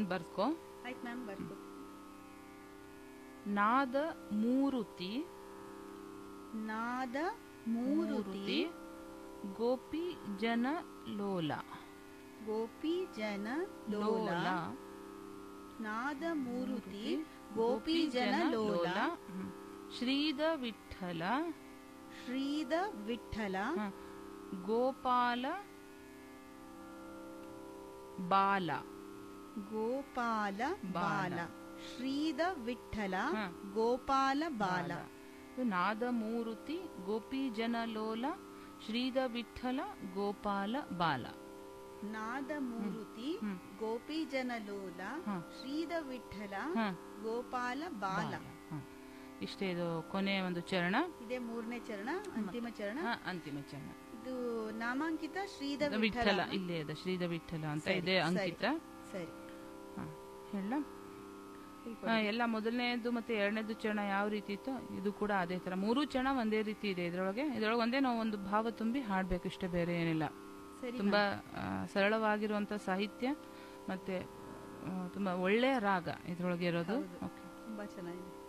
ನೀನ್ ಬರ್ಕೋ ಆಯ್ತು ಮ್ಯಾಮ್ ಬರ್ಕೊ ನಾದ ಮೂರುತಿ ನಾದ ಮೂರುತಿ ಗೋಪಿ ಜನ ಲೋಲ ಗೋಪಿ ಜನ ಲೋಲ ನಾದ ಮೂರುತಿ ಗೋಪಿ ಜನ ಲೋಲ ಹ್ಮ್. ಶ್ರೀದ ವಿಠಲ ಶ್ರೀದ ವಿಠಲ ಹ. ಗೋಪಾಲ ಬಾಲ ಗೋಪಾಲ ಬಾಲ ಶ್ರೀದ ವಿಠಲ ಹ. ಗೋಪಾಲ ಬಾಲ ಇದು ನಾದ ಮೂರುತಿ ಗೋಪಿ ಜನ ಲೋಲ ಶ್ರೀದ ವಿಠಲ ಗೋಪಾಲ ಬಾಲ ನಾದ ಮೂರುತಿ ಹ್ಮ್. ಗೋಪಿ ಜನ ಲೋಲ ಹ. ಶ್ರೀದ ವಿಠಲ ಹ. ಗೋಪಾಲ ಬಾಲ ಹ. ಇಷ್ಟೇ ಇದು ಕೊನೆಯ ಒಂದು ಚರಣ ಇದೇ ಮೂರನೇ ಚರಣ ಅಂತಿಮ ಚರಣ ಹ, ಅಂತಿಮ ಚರಣ ಇದು ನಾಮಾಂಕಿತ ಶ್ರೀದ ಇದು ವಿಠಲ ವಿಠಲ ಇಲ್ಲೇ ಇದೆ ಶ್ರೀದ ವಿಠಲ ಅಂತ ಸರಿ, ಇದೆ ಸರಿ. ಅಂಕಿತ ಸರಿ ಹ, ಹೇಳ ಹ, ಎಲ್ಲ ಮೊದಲನೇದು ಮತ್ತೆ ಎರಡನೇದು ಚರಣ ಯಾವ ರೀತಿ ಇತ್ತು ಇದು ಕೂಡ ಅದೇ ತರ ಮೂರು ಚರಣ ಒಂದೇ ರೀತಿ ಇದೆ ಇದ್ರೊಳಗೆ ಇದ್ರೊಳಗೆ ಒಂದೇ ನಾವು ಒಂದು ಭಾವ ತುಂಬಿ ಹಾಡ್ಬೇಕು ಇಷ್ಟೇ ಬೇರೆ ಏನಿಲ್ಲ ಸರಿ ತುಂಬಾ ಆ, ಸರಳವಾಗಿರುವಂತ ಸಾಹಿತ್ಯ ಮತ್ತೆ ಆ, ತುಂಬಾ ಒಳ್ಳೆಯ ರಾಗ ಇದ್ರೊಳಗೆ ಇರೋದು ಹೌದು. ಓಕೆ ತುಂಬಾ ಚೆನ್ನಾಗಿದೆ